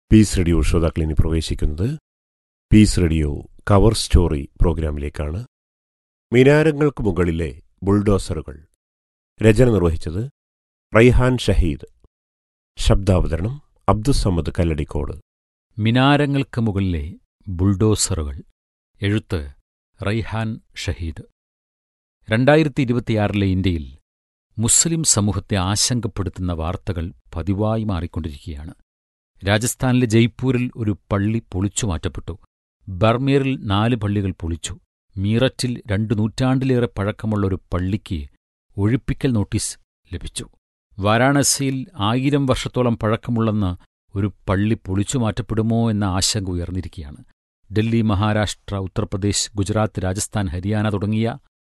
Piece radio ശ്രോതാക്കൾ ഇനി പ്രവേശിക്കുന്നത് പീസ് റേഡിയോ കവർ സ്റ്റോറി പ്രോഗ്രാമിലേക്കാണ് മിനാരങ്ങൾക്ക് മുകളിലെ ബുൾഡോസറുകൾ രചന നിർവഹിച്ചത് റൈഹാൻ ഷഹീദ് ശബ്ദാവതരണം അബ്ദുസമ്മദ് കല്ലടിക്കോട് മിനാരങ്ങൾക്ക് മുകളിലെ ബുൾഡോസറുകൾ എഴുത്ത് റൈഹാൻ ഷഹീദ് രണ്ടായിരത്തി ഇരുപത്തിയാറിലെ ഇന്ത്യയിൽ മുസ്ലിം സമൂഹത്തെ ആശങ്കപ്പെടുത്തുന്ന വാർത്തകൾ പതിവായി മാറിക്കൊണ്ടിരിക്കുകയാണ് രാജസ്ഥാനിലെ ജയ്പൂരിൽ ഒരു പള്ളി പൊളിച്ചു മാറ്റപ്പെട്ടു ബർമീറിൽ നാല് പള്ളികൾ പൊളിച്ചു മീററ്റിൽ രണ്ടു നൂറ്റാണ്ടിലേറെ പഴക്കമുള്ള ഒരു പള്ളിക്ക് ഒഴിപ്പിക്കൽ നോട്ടീസ് ലഭിച്ചു വാരാണസിയിൽ ആയിരം വർഷത്തോളം പഴക്കമുള്ളെന്ന് ഒരു പള്ളി പൊളിച്ചു മാറ്റപ്പെടുമോ എന്ന ആശങ്ക ഉയർന്നിരിക്കുകയാണ് ഡൽഹി മഹാരാഷ്ട്ര ഉത്തർപ്രദേശ് ഗുജറാത്ത് രാജസ്ഥാൻ ഹരിയാന തുടങ്ങിയ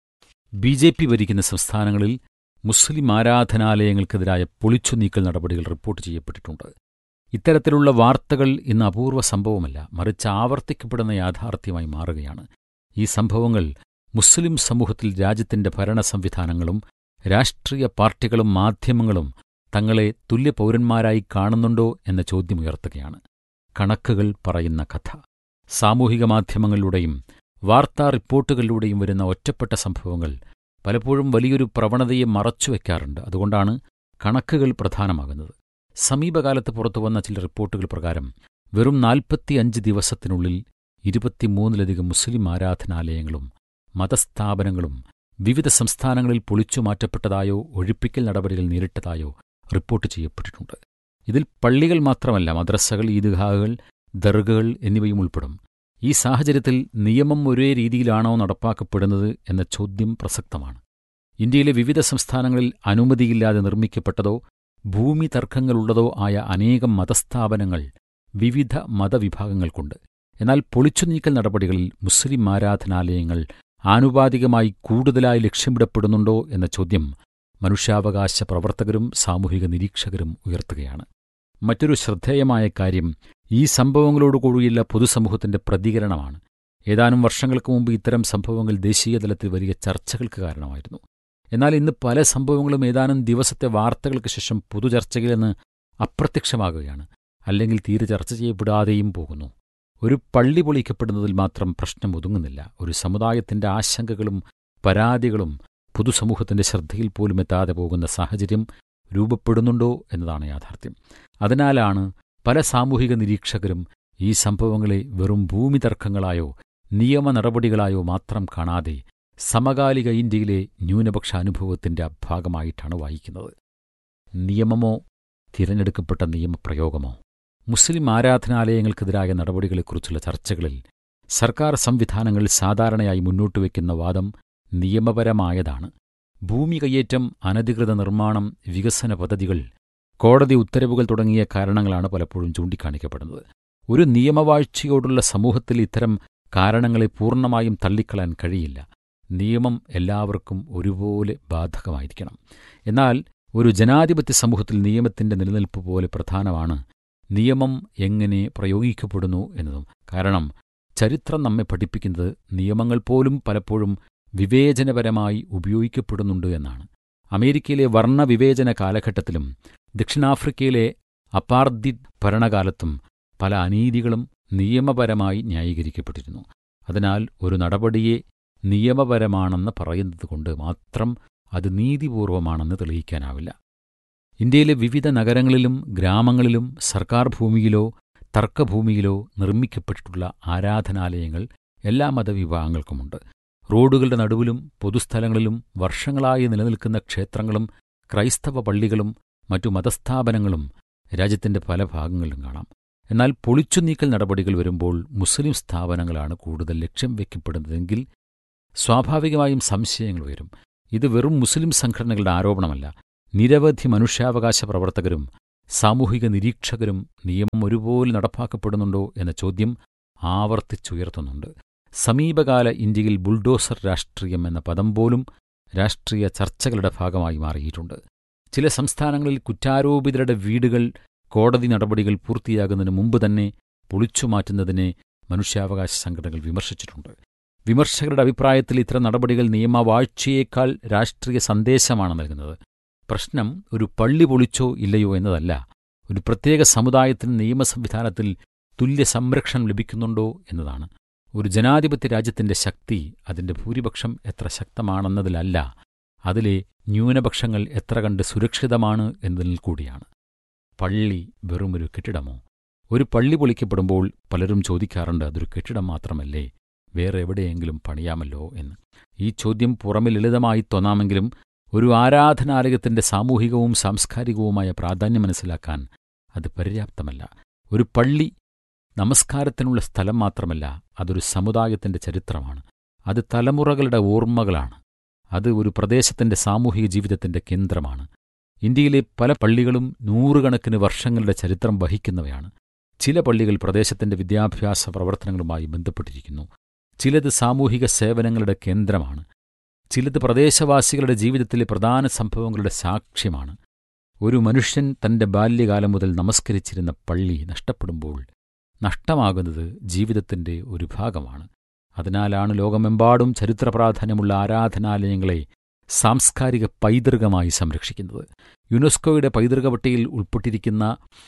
ബി ജെ പി ഭരിക്കുന്ന സംസ്ഥാനങ്ങളിൽ മുസ്ലിം ആരാധനാലയങ്ങൾക്കെതിരായ പൊളിച്ചു നീക്കൽ നടപടികൾ റിപ്പോർട്ട് ചെയ്യപ്പെട്ടിട്ടുണ്ട് ഇത്തരത്തിലുള്ള വാർത്തകൾ ഇന്ന് അപൂർവ സംഭവമല്ല മറിച്ച് ആവർത്തിക്കപ്പെടുന്ന യാഥാർത്ഥ്യമായി മാറുകയാണ് ഈ സംഭവങ്ങൾ മുസ്ലിം സമൂഹത്തിൽ രാജ്യത്തിന്റെ ഭരണ സംവിധാനങ്ങളും രാഷ്ട്രീയ പാർട്ടികളും മാധ്യമങ്ങളും തങ്ങളെ തുല്യ പൗരന്മാരായി കാണുന്നുണ്ടോ എന്ന ചോദ്യമുയർത്തുകയാണ് കണക്കുകൾ പറയുന്ന കഥ സാമൂഹിക മാധ്യമങ്ങളിലൂടെയും വാർത്താ റിപ്പോർട്ടുകളിലൂടെയും വരുന്ന ഒറ്റപ്പെട്ട സംഭവങ്ങൾ പലപ്പോഴും വലിയൊരു പ്രവണതയെ മറച്ചുവെക്കാറുണ്ട് അതുകൊണ്ടാണ് കണക്കുകൾ പ്രധാനമാകുന്നത് സമീപകാലത്ത് പുറത്തുവന്ന ചില റിപ്പോർട്ടുകൾ പ്രകാരം വെറും നാൽപ്പത്തിയഞ്ച് ദിവസത്തിനുള്ളിൽ ഇരുപത്തിമൂന്നിലധികം മുസ്ലിം ആരാധനാലയങ്ങളും മതസ്ഥാപനങ്ങളും വിവിധ സംസ്ഥാനങ്ങളിൽ പൊളിച്ചു മാറ്റപ്പെട്ടതായോ ഒഴിപ്പിക്കൽ നടപടികൾ നേരിട്ടതായോ റിപ്പോർട്ട് ചെയ്യപ്പെട്ടിട്ടുണ്ട് ഇതിൽ പള്ളികൾ മാത്രമല്ല മദ്രസകൾ ഈദ്ഗാഹുകൾ ദർഗകൾ എന്നിവയും ഉൾപ്പെടും ഈ സാഹചര്യത്തിൽ നിയമം ഒരേ രീതിയിലാണോ നടപ്പാക്കപ്പെടുന്നത് എന്ന ചോദ്യം പ്രസക്തമാണ് ഇന്ത്യയിലെ വിവിധ സംസ്ഥാനങ്ങളിൽ അനുമതിയില്ലാതെ നിർമ്മിക്കപ്പെട്ടതോ ഭൂമി തർക്കങ്ങളുള്ളതോ ആയ അനേകം മതസ്ഥാപനങ്ങൾ വിവിധ മതവിഭാഗങ്ങൾക്കുണ്ട് എന്നാൽ പൊളിച്ചുനീക്കൽ നടപടികളിൽ മുസ്ലിം ആരാധനാലയങ്ങൾ ആനുപാതികമായി കൂടുതലായി ലക്ഷ്യമിടപ്പെടുന്നുണ്ടോ എന്ന ചോദ്യം മനുഷ്യാവകാശ പ്രവർത്തകരും സാമൂഹിക നിരീക്ഷകരും ഉയർത്തുകയാണ് മറ്റൊരു ശ്രദ്ധേയമായ കാര്യം ഈ സംഭവങ്ങളോടുകൂടിയുള്ള പൊതുസമൂഹത്തിന്റെ പ്രതികരണമാണ് ഏതാനും വർഷങ്ങൾക്ക് മുമ്പ് ഇത്തരം സംഭവങ്ങൾ ദേശീയതലത്തിൽ വലിയ ചർച്ചകൾക്ക് കാരണമായിരുന്നു എന്നാൽ ഇന്ന് പല സംഭവങ്ങളും ഏതാനും ദിവസത്തെ വാർത്തകൾക്ക് ശേഷം പൊതുചർച്ചയിൽ നിന്ന് അപ്രത്യക്ഷമാകുകയാണ് അല്ലെങ്കിൽ തീരെ ചർച്ച ചെയ്യപ്പെടാതെയും പോകുന്നു ഒരു പള്ളി പൊളിക്കപ്പെടുന്നതിൽ മാത്രം പ്രശ്നം ഒതുങ്ങുന്നില്ല ഒരു സമുദായത്തിന്റെ ആശങ്കകളും പരാതികളും പൊതുസമൂഹത്തിന്റെ ശ്രദ്ധയിൽ പോലും എത്താതെ പോകുന്ന സാഹചര്യം രൂപപ്പെടുന്നുണ്ടോ എന്നതാണ് യാഥാർത്ഥ്യം അതിനാലാണ് പല സാമൂഹിക നിരീക്ഷകരും ഈ സംഭവങ്ങളെ വെറും ഭൂമി തർക്കങ്ങളായോ നിയമ നടപടികളായോ മാത്രം കാണാതെ സമകാലിക ഇന്ത്യയിലെ ന്യൂനപക്ഷ അനുഭവത്തിന്റെ ഭാഗമായിട്ടാണ് വായിക്കുന്നത് നിയമമോ തിരഞ്ഞെടുക്കപ്പെട്ട നിയമപ്രയോഗമോ മുസ്ലിം ആരാധനാലയങ്ങൾക്കെതിരായ നടപടികളെക്കുറിച്ചുള്ള ചർച്ചകളിൽ സർക്കാർ സംവിധാനങ്ങൾ സാധാരണയായി മുന്നോട്ടുവെക്കുന്ന വാദം നിയമപരമായതാണ് ഭൂമി കയ്യേറ്റം അനധികൃത നിർമ്മാണം വികസന പദ്ധതികൾ കോടതി ഉത്തരവുകൾ തുടങ്ങിയ കാരണങ്ങളാണ് പലപ്പോഴും ചൂണ്ടിക്കാണിക്കപ്പെടുന്നത് ഒരു നിയമവാഴ്ചയോടുള്ള സമൂഹത്തിൽ ഇത്തരം കാരണങ്ങളെ പൂർണ്ണമായും തള്ളിക്കളയാൻ കഴിയില്ല നിയമം എല്ലാവർക്കും ഒരുപോലെ ബാധകമായിരിക്കണം എന്നാൽ ഒരു ജനാധിപത്യ സമൂഹത്തിൽ നിയമത്തിന്റെ നിലനിൽപ്പ് പോലെ പ്രധാനമാണ് നിയമം എങ്ങനെ പ്രയോഗിക്കപ്പെടുന്നു എന്നതും കാരണം ചരിത്രം നമ്മെ പഠിപ്പിക്കുന്നത് നിയമങ്ങൾ പോലും പലപ്പോഴും വിവേചനപരമായി ഉപയോഗിക്കപ്പെടുന്നുണ്ട് എന്നാണ് അമേരിക്കയിലെ വർണ്ണവിവേചന കാലഘട്ടത്തിലും ദക്ഷിണാഫ്രിക്കയിലെ അപാർദിഡ് ഭരണകാലത്തും പല അനീതികളും നിയമപരമായി ന്യായീകരിക്കപ്പെട്ടിരുന്നു അതിനാൽ ഒരു നടപടിയെ നിയമപരമാണെന്ന് പറയുന്നതുകൊണ്ട് മാത്രം അത് നീതിപൂർവമാണെന്ന് തെളിയിക്കാനാവില്ല ഇന്ത്യയിലെ വിവിധ നഗരങ്ങളിലും ഗ്രാമങ്ങളിലും സർക്കാർ ഭൂമിയിലോ തർക്കഭൂമിയിലോ നിർമ്മിക്കപ്പെട്ടിട്ടുള്ള ആരാധനാലയങ്ങൾ എല്ലാ മതവിഭാഗങ്ങൾക്കുമുണ്ട് റോഡുകളുടെ നടുവിലും പൊതുസ്ഥലങ്ങളിലും വർഷങ്ങളായി നിലനിൽക്കുന്ന ക്ഷേത്രങ്ങളും ക്രൈസ്തവ പള്ളികളും മറ്റു മതസ്ഥാപനങ്ങളും രാജ്യത്തിന്റെ പല ഭാഗങ്ങളിലും കാണാം എന്നാൽ പൊളിച്ചുനീക്കൽ നടപടികൾ വരുമ്പോൾ മുസ്ലിം സ്ഥാപനങ്ങളാണ് കൂടുതൽ ലക്ഷ്യം വയ്ക്കപ്പെടുന്നതെങ്കിൽ സ്വാഭാവികമായും സംശയങ്ങൾ ഉയരും ഇത് വെറും മുസ്ലിം സംഘടനകളുടെ ആരോപണമല്ല നിരവധി മനുഷ്യാവകാശ പ്രവർത്തകരും സാമൂഹിക നിരീക്ഷകരും നിയമം ഒരുപോലെ നടപ്പാക്കപ്പെടുന്നുണ്ടോ എന്ന ചോദ്യം ആവർത്തിച്ചുയർത്തുന്നുണ്ട് സമീപകാല ഇന്ത്യയിൽ ബുൾഡോസർ രാഷ്ട്രീയം എന്ന പദം പോലും രാഷ്ട്രീയ ചർച്ചകളുടെ ഭാഗമായി മാറിയിട്ടുണ്ട് ചില സംസ്ഥാനങ്ങളിൽ കുറ്റാരോപിതരുടെ വീടുകൾ കോടതി നടപടികൾ പൂർത്തിയാകുന്നതിന് മുമ്പ് തന്നെ പൊളിച്ചുമാറ്റുന്നതിനെ മനുഷ്യാവകാശ സംഘടനകൾ വിമർശിച്ചിട്ടുണ്ട് വിമർശകരുടെ അഭിപ്രായത്തിൽ ഇത്തരം നടപടികൾ നിയമവാഴ്ചയേക്കാൾ രാഷ്ട്രീയ സന്ദേശമാണ് നൽകുന്നത് പ്രശ്നം ഒരു പള്ളി പൊളിച്ചോ ഇല്ലയോ എന്നതല്ല ഒരു പ്രത്യേക സമുദായത്തിന് നിയമസംവിധാനത്തിൽ തുല്യ സംരക്ഷണം ലഭിക്കുന്നുണ്ടോ എന്നതാണ് ഒരു ജനാധിപത്യ രാജ്യത്തിന്റെ ശക്തി അതിന്റെ ഭൂരിപക്ഷം എത്ര ശക്തമാണെന്നതിലല്ല അതിലെ ന്യൂനപക്ഷങ്ങൾ എത്ര കണ്ട് സുരക്ഷിതമാണ് എന്നതിൽ കൂടിയാണ് പള്ളി വെറുമൊരു കെട്ടിടമോ ഒരു പള്ളി പൊളിക്കപ്പെടുമ്പോൾ പലരും ചോദിക്കാറുണ്ട് അതൊരു കെട്ടിടം മാത്രമല്ലേ വേറെ എവിടെയെങ്കിലും പണിയാമല്ലോ എന്ന് ഈ ചോദ്യം പുറമെ ലളിതമായി തോന്നാമെങ്കിലും ഒരു ആരാധനാലയത്തിന്റെ സാമൂഹികവും സാംസ്കാരികവുമായ പ്രാധാന്യം മനസ്സിലാക്കാൻ അത് പര്യാപ്തമല്ല ഒരു പള്ളി നമസ്കാരത്തിനുള്ള സ്ഥലം മാത്രമല്ല അതൊരു സമുദായത്തിന്റെ ചരിത്രമാണ് അത് തലമുറകളുടെ ഓർമ്മകളാണ് അത് ഒരു പ്രദേശത്തിന്റെ സാമൂഹിക ജീവിതത്തിന്റെ കേന്ദ്രമാണ് ഇന്ത്യയിലെ പല പള്ളികളും നൂറുകണക്കിന് വർഷങ്ങളുടെ ചരിത്രം വഹിക്കുന്നവയാണ് ചില പള്ളികൾ പ്രദേശത്തിന്റെ വിദ്യാഭ്യാസ പ്രവർത്തനങ്ങളുമായി ബന്ധപ്പെട്ടിരിക്കുന്നു ചിലത് സാമൂഹിക സേവനങ്ങളുടെ കേന്ദ്രമാണ് ചിലത് പ്രദേശവാസികളുടെ ജീവിതത്തിലെ പ്രധാന സംഭവങ്ങളുടെ സാക്ഷ്യമാണ് ഒരു മനുഷ്യൻ തന്റെ ബാല്യകാലം മുതൽ നമസ്കരിച്ചിരുന്ന പള്ളി നഷ്ടപ്പെടുമ്പോൾ നഷ്ടമാകുന്നത് ജീവിതത്തിന്റെ ഒരു ഭാഗമാണ് അതിനാലാണ് ലോകമെമ്പാടും ചരിത്രപ്രാധാന്യമുള്ള ആരാധനാലയങ്ങളെ സാംസ്കാരിക പൈതൃകമായി സംരക്ഷിക്കുന്നത് യുനെസ്കോയുടെ പൈതൃക പട്ടികയിൽ ഉൾപ്പെട്ടിരിക്കുന്ന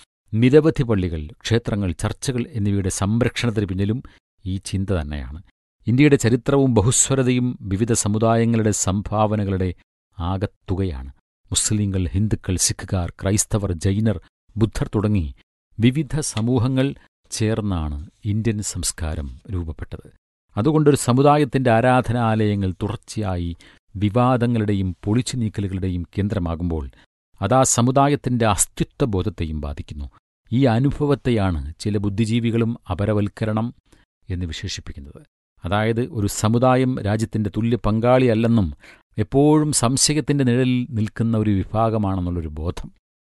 നിരവധി പള്ളികൾ ക്ഷേത്രങ്ങൾ ചർച്ചകൾ എന്നിവയുടെ സംരക്ഷണത്തിന് പിന്നിലും ഈ ചിന്ത തന്നെയാണ് ഇന്ത്യയുടെ ചരിത്രവും ബഹുസ്വരതയും വിവിധ സമുദായങ്ങളുടെ സംഭാവനകളുടെ ആകത്തുകയാണ് മുസ്ലിങ്ങൾ ഹിന്ദുക്കൾ സിഖുകാർ ക്രൈസ്തവർ ജൈനർ ബുദ്ധർ തുടങ്ങി വിവിധ സമൂഹങ്ങൾ ചേർന്നാണ് ഇന്ത്യൻ സംസ്കാരം രൂപപ്പെട്ടത് അതുകൊണ്ടൊരു സമുദായത്തിന്റെ ആരാധനാലയങ്ങൾ തുടർച്ചയായി വിവാദങ്ങളുടെയും പൊളിച്ചു നീക്കലുകളുടെയും കേന്ദ്രമാകുമ്പോൾ അത് ആ സമുദായത്തിന്റെ അസ്തിത്വബോധത്തെയും ബാധിക്കുന്നു ഈ അനുഭവത്തെയാണ് ചില ബുദ്ധിജീവികളും അപരവൽക്കരണം എന്ന് വിശേഷിപ്പിക്കുന്നത് അതായത് ഒരു സമുദായം രാജ്യത്തിന്റെ തുല്യ പങ്കാളിയല്ലെന്നും എപ്പോഴും സംശയത്തിന്റെ നിഴലിൽ നിൽക്കുന്ന ഒരു വിഭാഗമാണെന്നുള്ളൊരു ബോധം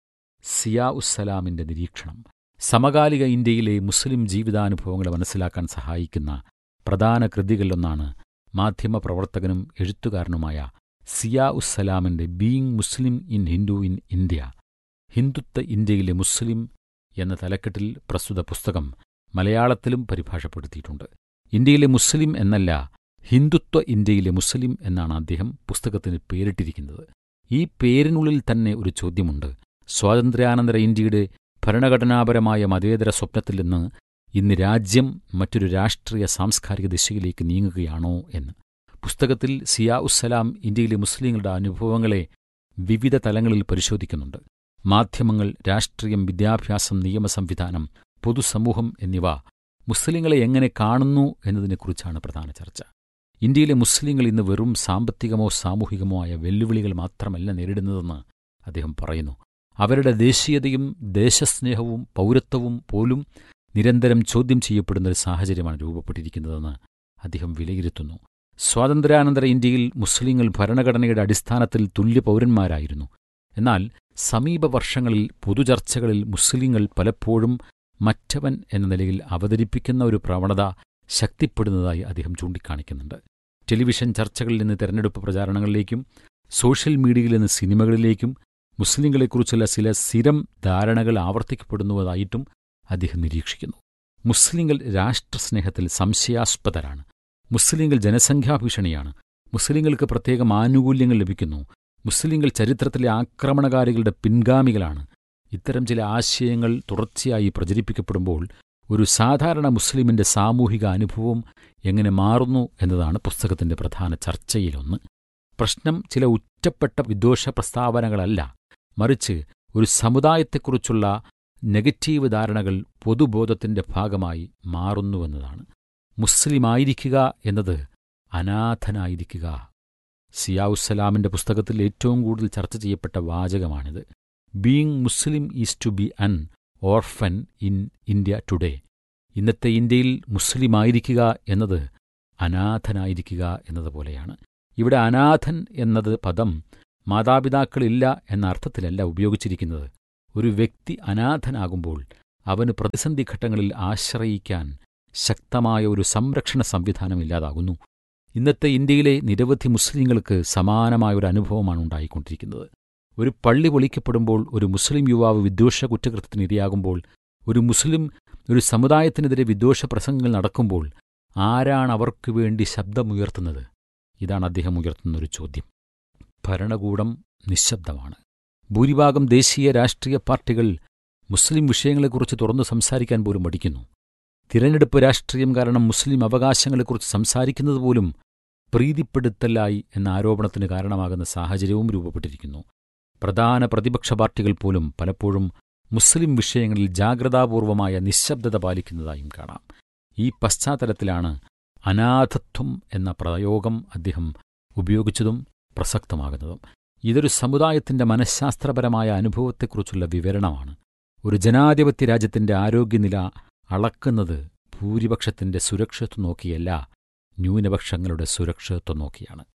സിയാ ഉസ്സലാമിന്റെ നിരീക്ഷണം സമകാലിക ഇന്ത്യയിലെ മുസ്ലിം ജീവിതാനുഭവങ്ങളെ മനസ്സിലാക്കാൻ സഹായിക്കുന്ന പ്രധാന കൃതികളിലൊന്നാണ് മാധ്യമപ്രവർത്തകനും എഴുത്തുകാരനുമായ സിയാ ഉസ്സലാമിന്റെ being Muslim in Hindu in India Hindutva ഇന്ത്യയിലെ മുസ്ലിം എന്ന തലക്കെട്ടിൽ പ്രസ്തുത പുസ്തകം മലയാളത്തിലും പരിഭാഷപ്പെടുത്തിയിട്ടുണ്ട് ഇന്ത്യയിലെ മുസ്ലിം എന്നല്ല ഹിന്ദുത്വ ഇന്ത്യയിലെ മുസ്ലിം എന്നാണ് അദ്ദേഹം പുസ്തകത്തിന് പേരിട്ടിരിക്കുന്നത് ഈ പേരിനുള്ളിൽ തന്നെ ഒരു ചോദ്യമുണ്ട് സ്വാതന്ത്ര്യാനന്തര ഇന്ത്യയുടെ ഭരണഘടനാപരമായ മതേതര സ്വപ്നത്തിൽ നിന്ന് ഇന്ന് രാജ്യം മറ്റൊരു രാഷ്ട്രീയ സാംസ്കാരിക ദിശയിലേക്ക് നീങ്ങുകയാണോ എന്ന് പുസ്തകത്തിൽ സിയാ ഉസ്സലാം ഇന്ത്യയിലെ മുസ്ലിങ്ങളുടെ അനുഭവങ്ങളെ വിവിധ തലങ്ങളിൽ പരിശോധിക്കുന്നുണ്ട് മാധ്യമങ്ങൾ രാഷ്ട്രീയം വിദ്യാഭ്യാസം നിയമസംവിധാനം പൊതുസമൂഹം എന്നിവ മുസ്ലിങ്ങളെ എങ്ങനെ കാണുന്നു എന്നതിനെക്കുറിച്ചാണ് പ്രധാന ചർച്ച ഇന്ത്യയിലെ മുസ്ലിങ്ങൾ ഇന്ന് വെറും സാമ്പത്തികമോ സാമൂഹികമോ ആയ വെല്ലുവിളികൾ മാത്രമല്ല നേരിടുന്നതെന്ന് അദ്ദേഹം പറയുന്നു അവരുടെ ദേശീയതയും ദേശസ്നേഹവും പൗരത്വവും പോലും നിരന്തരം ചോദ്യം ചെയ്യപ്പെടുന്ന ഒരു സാഹചര്യമാണ് രൂപപ്പെട്ടിരിക്കുന്നതെന്ന് അദ്ദേഹം വിലയിരുത്തുന്നു സ്വാതന്ത്ര്യാനന്തര ഇന്ത്യയിൽ മുസ്ലിങ്ങൾ ഭരണഘടനയുടെ അടിസ്ഥാനത്തിൽ തുല്യ പൗരന്മാരായിരുന്നു എന്നാൽ സമീപ വർഷങ്ങളിൽ പൊതുചർച്ചകളിൽ മുസ്ലിങ്ങൾ പലപ്പോഴും മറ്റവൻ എന്ന നിലയിൽ അവതരിപ്പിക്കുന്ന ഒരു പ്രവണത ശക്തിപ്പെടുന്നതായി അദ്ദേഹം ചൂണ്ടിക്കാണിക്കുന്നുണ്ട് ടെലിവിഷൻ ചർച്ചകളിൽ നിന്ന് തെരഞ്ഞെടുപ്പ് പ്രചാരണങ്ങളിലേക്കും സോഷ്യൽ മീഡിയയിൽ നിന്ന് സിനിമകളിലേക്കും മുസ്ലിങ്ങളെക്കുറിച്ചുള്ള ചില സ്ഥിരം ധാരണകൾ ആവർത്തിക്കപ്പെടുന്നതായിട്ടും അദ്ദേഹം നിരീക്ഷിക്കുന്നു മുസ്ലിങ്ങൾ രാഷ്ട്രസ്നേഹത്തിൽ സംശയാസ്പദരാണ് മുസ്ലിങ്ങൾ ജനസംഖ്യാഭീഷണിയാണ് മുസ്ലിങ്ങൾക്ക് പ്രത്യേകം ആനുകൂല്യങ്ങൾ ലഭിക്കുന്നു മുസ്ലിങ്ങൾ ചരിത്രത്തിലെ ആക്രമണകാരികളുടെ പിൻഗാമികളാണ് ഇത്തരം ചില ആശയങ്ങൾ തുടർച്ചയായി പ്രചരിപ്പിക്കപ്പെടുമ്പോൾ ഒരു സാധാരണ മുസ്ലിമിന്റെ സാമൂഹിക അനുഭവം എങ്ങനെ മാറുന്നു എന്നതാണ് പുസ്തകത്തിന്റെ പ്രധാന ചർച്ചയിലൊന്ന് പ്രശ്നം ചില ഉറ്റപ്പെട്ട വിദ്വേഷ പ്രസ്താവനകളല്ല മറിച്ച് ഒരു സമുദായത്തെക്കുറിച്ചുള്ള നെഗറ്റീവ് ധാരണകൾ പൊതുബോധത്തിന്റെ ഭാഗമായി മാറുന്നുവെന്നതാണ് മുസ്ലിമായിരിക്കുക എന്നത് അനാഥനായിരിക്കുക സിയാവുസലാമിന്റെ പുസ്തകത്തിൽ ഏറ്റവും കൂടുതൽ ചർച്ച ചെയ്യപ്പെട്ട വാചകമാണിത് being Muslim is to be an orphan in India today ഇന്നത്തെ ഇന്ത്യയിൽ മുസ്ലിമായിരിക്കുക എന്നത് അനാഥനായിരിക്കുക എന്നതുപോലെയാണ് ഇവിടെ അനാഥൻ എന്നത് പദം മാതാപിതാക്കളില്ല എന്ന അർത്ഥത്തിലല്ല ഉപയോഗിച്ചിരിക്കുന്നത് ഒരു വ്യക്തി അനാഥനാകുമ്പോൾ അവന് പ്രതിസന്ധി ഘട്ടങ്ങളിൽ ആശ്രയിക്കാൻ ശക്തമായ ഒരു സംരക്ഷണ സംവിധാനം ഇല്ലാതാകുന്നു ഇന്നത്തെ ഇന്ത്യയിലെ നിരവധി മുസ്ലിങ്ങൾക്ക് സമാനമായ ഒരു അനുഭവമാണ് ഉണ്ടായിക്കൊണ്ടിരിക്കുന്നത് ഒരു പള്ളി പൊളിക്കപ്പെടുമ്പോൾ ഒരു മുസ്ലിം യുവാവ് വിദ്വേഷ കുറ്റകൃത്യത്തിന് ഇരയാകുമ്പോൾ ഒരു മുസ്ലിം ഒരു സമുദായത്തിനെതിരെ വിദ്വേഷ പ്രസംഗങ്ങൾ നടക്കുമ്പോൾ ആരാണ് അവർക്ക് വേണ്ടി ശബ്ദമുയർത്തുന്നത് ഇതാണ് അദ്ദേഹം ഉയർത്തുന്ന ഒരു ചോദ്യം ഭരണകൂടം നിശബ്ദമാണ് ഭൂരിഭാഗം ദേശീയ രാഷ്ട്രീയ പാർട്ടികൾ മുസ്ലിം വിഷയങ്ങളെക്കുറിച്ച് തുറന്നു സംസാരിക്കാൻ പോലും മടിക്കുന്നു തിരഞ്ഞെടുപ്പ് രാഷ്ട്രീയം കാരണം മുസ്ലിം അവകാശങ്ങളെക്കുറിച്ച് സംസാരിക്കുന്നത് പോലും പ്രീതിപ്പെടുത്തലായി എന്ന ആരോപണത്തിന് കാരണമാകുന്ന സാഹചര്യവും രൂപപ്പെട്ടിരിക്കുന്നു പ്രധാന പ്രതിപക്ഷ പാർട്ടികൾ പോലും പലപ്പോഴും മുസ്ലിം വിഷയങ്ങളിൽ ജാഗ്രതാപൂർവമായ നിശബ്ദത പാലിക്കുന്നതായും കാണാം ഈ പശ്ചാത്തലത്തിലാണ് അനാഥത്വം എന്ന പ്രയോഗം അദ്ദേഹം ഉപയോഗിച്ചതും പ്രസക്തമാകുന്നതും ഇതൊരു സമുദായത്തിന്റെ മനഃശാസ്ത്രപരമായ അനുഭവത്തെക്കുറിച്ചുള്ള വിവരണമാണ് ഒരു ജനാധിപത്യ രാജ്യത്തിന്റെ ആരോഗ്യനില അളക്കുന്നത് ഭൂരിപക്ഷത്തിന്റെ സുരക്ഷിത്വം നോക്കിയല്ല ന്യൂനപക്ഷങ്ങളുടെ സുരക്ഷിത്വം നോക്കിയാണ്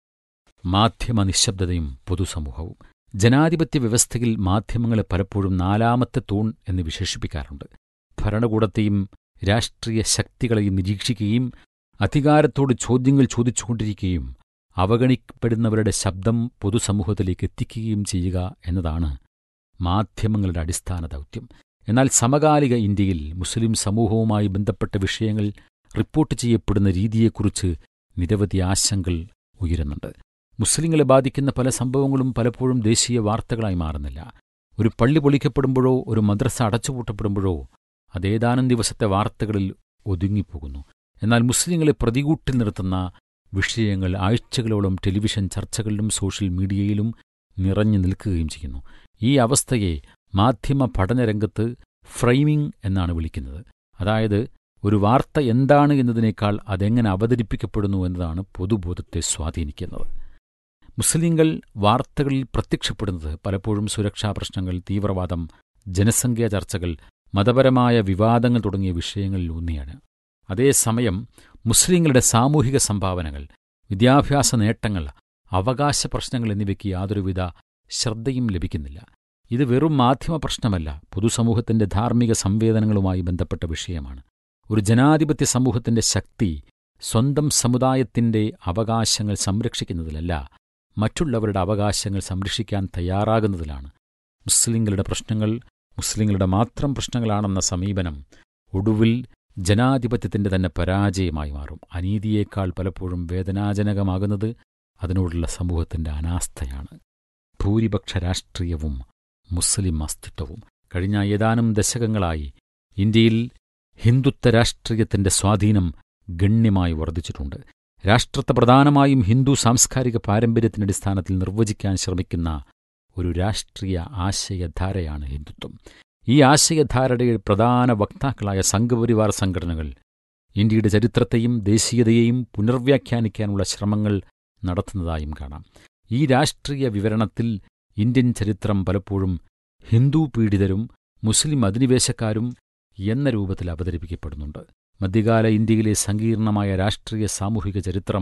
മാധ്യമ നിശബ്ദതയും പൊതുസമൂഹവും ജനാധിപത്യ വ്യവസ്ഥയിൽ മാധ്യമങ്ങളെ പലപ്പോഴും നാലാമത്തെ തൂൺ എന്ന് വിശേഷിപ്പിക്കാറുണ്ട് ഭരണകൂടത്തെയും രാഷ്ട്രീയ ശക്തികളെയും നിരീക്ഷിക്കുകയും അധികാരത്തോട് ചോദ്യങ്ങൾ ചോദിച്ചുകൊണ്ടിരിക്കുകയും അവഗണിക്കപ്പെടുന്നവരുടെ ശബ്ദം പൊതുസമൂഹത്തിലേക്ക് എത്തിക്കുകയും ചെയ്യുക എന്നതാണ് മാധ്യമങ്ങളുടെ അടിസ്ഥാന ദൗത്യം എന്നാൽ സമകാലിക ഇന്ത്യയിൽ മുസ്ലിം സമൂഹവുമായി ബന്ധപ്പെട്ട വിഷയങ്ങൾ റിപ്പോർട്ട് ചെയ്യപ്പെടുന്ന രീതിയെക്കുറിച്ച് നിരവധി ആശങ്കകൾ ഉയരുന്നുണ്ട് മുസ്ലിങ്ങളെ ബാധിക്കുന്ന പല സംഭവങ്ങളും പലപ്പോഴും ദേശീയ വാർത്തകളായി മാറുന്നില്ല ഒരു പള്ളി പൊളിക്കപ്പെടുമ്പോഴോ ഒരു മദ്രസ അടച്ചുപൂട്ടപ്പെടുമ്പോഴോ അതേതാനും ദിവസത്തെ വാർത്തകളിൽ ഒതുങ്ങിപ്പോകുന്നു എന്നാൽ മുസ്ലിങ്ങളെ പ്രതികൂട്ടിൽ നിർത്തുന്ന വിഷയങ്ങൾ ആഴ്ചകളോളം ടെലിവിഷൻ ചർച്ചകളിലും സോഷ്യൽ മീഡിയയിലും നിറഞ്ഞു നിൽക്കുകയും ചെയ്യുന്നു ഈ അവസ്ഥയെ മാധ്യമ പഠനരംഗത്ത് ഫ്രെയിമിംഗ് എന്നാണ് വിളിക്കുന്നത് അതായത് ഒരു വാർത്ത എന്താണ് എന്നതിനേക്കാൾ അതെങ്ങനെ അവതരിപ്പിക്കപ്പെടുന്നു എന്നതാണ് പൊതുബോധത്തെ സ്വാധീനിക്കുന്നത് മുസ്ലിങ്ങൾ വാർത്തകളിൽ പ്രത്യക്ഷപ്പെടുന്നത് പലപ്പോഴും സുരക്ഷാ പ്രശ്നങ്ങൾ തീവ്രവാദം ജനസംഖ്യാ ചർച്ചകൾ മതപരമായ വിവാദങ്ങൾ തുടങ്ങിയ വിഷയങ്ങളിൽ ഊന്നിയാണ് അതേസമയം മുസ്ലിങ്ങളുടെ സാമൂഹിക സംഭാവനകൾ വിദ്യാഭ്യാസ നേട്ടങ്ങൾ അവകാശ പ്രശ്നങ്ങൾ എന്നിവയ്ക്ക് യാതൊരുവിധ ശ്രദ്ധയും ലഭിക്കുന്നില്ല ഇത് വെറും മാധ്യമ പ്രശ്നമല്ല പൊതുസമൂഹത്തിന്റെ ധാർമ്മിക സംവേദനങ്ങളുമായി ബന്ധപ്പെട്ട വിഷയമാണ് ഒരു ജനാധിപത്യ സമൂഹത്തിന്റെ ശക്തി സ്വന്തം സമുദായത്തിന്റെ അവകാശങ്ങൾ സംരക്ഷിക്കുന്നതിലല്ല മറ്റുള്ളവരുടെ അവകാശങ്ങൾ സംരക്ഷിക്കാൻ തയ്യാറാകുന്നതിലാണ് മുസ്ലിങ്ങളുടെ പ്രശ്നങ്ങൾ മുസ്ലിങ്ങളുടെ മാത്രം പ്രശ്നങ്ങളാണെന്ന സമീപനം ഒടുവിൽ ജനാധിപത്യത്തിന്റെ തന്നെ പരാജയമായി മാറും അനീതിയേക്കാൾ പലപ്പോഴും വേദനാജനകമാകുന്നത് അതിനോടുള്ള സമൂഹത്തിന്റെ അനാസ്ഥയാണ് ഭൂരിപക്ഷ രാഷ്ട്രീയവും മുസ്ലിം അസ്തിത്വവും കഴിഞ്ഞ ഏതാനും ദശകങ്ങളായി ഇന്ത്യയിൽ ഹിന്ദുത്വ രാഷ്ട്രീയത്തിന്റെ സ്വാധീനം ഗണ്യമായി വർദ്ധിച്ചിട്ടുണ്ട് രാഷ്ട്രത്തെ പ്രധാനമായും ഹിന്ദു സാംസ്കാരിക പാരമ്പര്യത്തിന്റെ അടിസ്ഥാനത്തിൽ നിർവചിക്കാൻ ശ്രമിക്കുന്ന ഒരു രാഷ്ട്രീയ ആശയധാരയാണ് ഹിന്ദുത്വം ഈ ആശയധാരയുടെ പ്രധാന വക്താക്കളായ സംഘപരിവാർ സംഘടനകൾ ഇന്ത്യയുടെ ചരിത്രത്തെയും ദേശീയതയെയും പുനർവ്യാഖ്യാനിക്കാനുള്ള ശ്രമങ്ങൾ നടത്തുന്നതായും കാണാം ഈ രാഷ്ട്രീയ വിവരണത്തിൽ ഇന്ത്യൻ ചരിത്രം പലപ്പോഴും ഹിന്ദു പീഡിതരും മുസ്ലിം അധിനിവേശക്കാരും എന്ന രൂപത്തിൽ അവതരിപ്പിക്കപ്പെടുന്നുണ്ട് മധ്യകാല ഇന്ത്യയിലെ സങ്കീർണമായ രാഷ്ട്രീയ സാമൂഹിക ചരിത്രം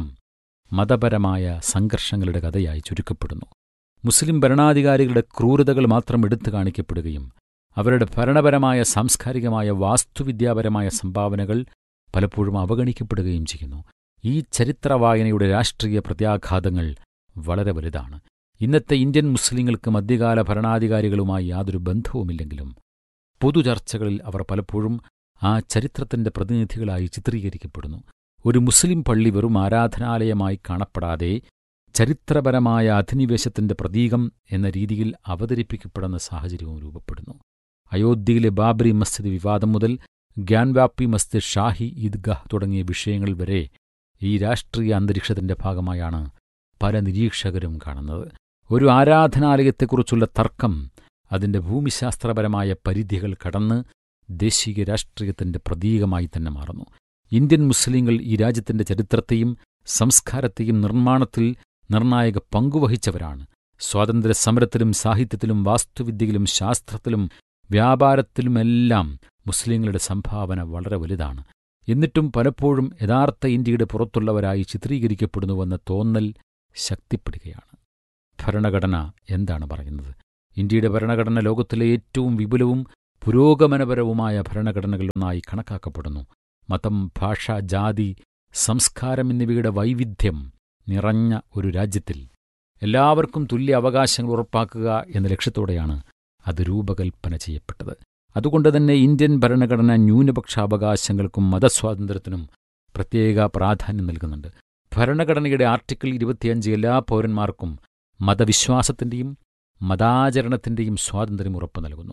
മതപരമായ സംഘർഷങ്ങളുടെ കഥയായി ചുരുക്കപ്പെടുന്നു മുസ്ലിം ഭരണാധികാരികളുടെ ക്രൂരതകൾ മാത്രം എടുത്തു കാണിക്കപ്പെടുകയും അവരുടെ ഭരണപരമായ സാംസ്കാരികമായ വാസ്തുവിദ്യാപരമായ സംഭാവനകൾ പലപ്പോഴും അവഗണിക്കപ്പെടുകയും ചെയ്യുന്നു ഈ ചരിത്രവായനയുടെ രാഷ്ട്രീയ പ്രത്യാഘാതങ്ങൾ വളരെ വലുതാണ് ഇന്നത്തെ ഇന്ത്യൻ മുസ്ലിങ്ങൾക്ക് മധ്യകാല ഭരണാധികാരികളുമായി യാതൊരു ബന്ധവുമില്ലെങ്കിലും പൊതുചർച്ചകളിൽ അവർ പലപ്പോഴും ആ ചരിത്രത്തിന്റെ പ്രതിനിധികളായി ചിത്രീകരിക്കപ്പെടുന്നു ഒരു മുസ്ലിം പള്ളി വെറും ആരാധനാലയമായി കാണപ്പെടാതെ ചരിത്രപരമായ അധിനിവേശത്തിന്റെ പ്രതീകം എന്ന രീതിയിൽ അവതരിപ്പിക്കപ്പെടുന്ന സാഹചര്യവും രൂപപ്പെടുന്നു അയോധ്യയിലെ ബാബരി മസ്ജിദ് വിവാദം മുതൽ ഗ്യാൻവാപ്പി മസ്ജിദ് ഷാഹി ഈദ്ഗാഹ് തുടങ്ങിയ വിഷയങ്ങൾ വരെ ഈ രാഷ്ട്രീയ അന്തരീക്ഷത്തിന്റെ ഭാഗമായാണ് പല നിരീക്ഷകരും കാണുന്നത് ഒരു ആരാധനാലയത്തെക്കുറിച്ചുള്ള തർക്കം അതിന്റെ ഭൂമിശാസ്ത്രപരമായ പരിധികൾ കടന്ന് ദേശീയ രാഷ്ട്രീയത്തിന്റെ പ്രതീകമായി തന്നെ മാറുന്നു ഇന്ത്യൻ മുസ്ലിങ്ങൾ ഈ രാജ്യത്തിന്റെ ചരിത്രത്തെയും സംസ്കാരത്തെയും നിർമ്മാണത്തിൽ നിർണായക പങ്കുവഹിച്ചവരാണ് സ്വാതന്ത്ര്യ സമരത്തിലും സാഹിത്യത്തിലും വാസ്തുവിദ്യയിലും ശാസ്ത്രത്തിലും വ്യാപാരത്തിലുമെല്ലാം മുസ്ലിങ്ങളുടെ സംഭാവന വളരെ വലുതാണ് എന്നിട്ടും പലപ്പോഴും യഥാർത്ഥ ഇന്ത്യയുടെ പുറത്തുള്ളവരായി ചിത്രീകരിക്കപ്പെടുന്നുവെന്ന തോന്നൽ ശക്തിപ്പെടുകയാണ് ഭരണഘടന എന്താണ് പറയുന്നത് ഇന്ത്യയുടെ ഭരണഘടന ലോകത്തിലെ ഏറ്റവും വിപുലവും പുരോഗമനപരവുമായ ഭരണഘടനകളിലൊന്നായി കണക്കാക്കപ്പെടുന്നു മതം ഭാഷ ജാതി സംസ്കാരം എന്നിവയുടെ വൈവിധ്യം നിറഞ്ഞ ഒരു രാജ്യത്തിൽ എല്ലാവർക്കും തുല്യ അവകാശങ്ങൾ ഉറപ്പാക്കുക എന്ന ലക്ഷ്യത്തോടെയാണ് അത് രൂപകൽപ്പന ചെയ്യപ്പെട്ടത് അതുകൊണ്ട് തന്നെ ഇന്ത്യൻ ഭരണഘടന ന്യൂനപക്ഷ അവകാശങ്ങൾക്കും മതസ്വാതന്ത്ര്യത്തിനും പ്രത്യേക പ്രാധാന്യം നൽകുന്നുണ്ട് ഭരണഘടനയുടെ ആർട്ടിക്കിൾ ഇരുപത്തിയഞ്ച് എല്ലാ പൗരന്മാർക്കും മതവിശ്വാസത്തിന്റെയും മതാചരണത്തിന്റെയും സ്വാതന്ത്ര്യം ഉറപ്പു നൽകുന്നു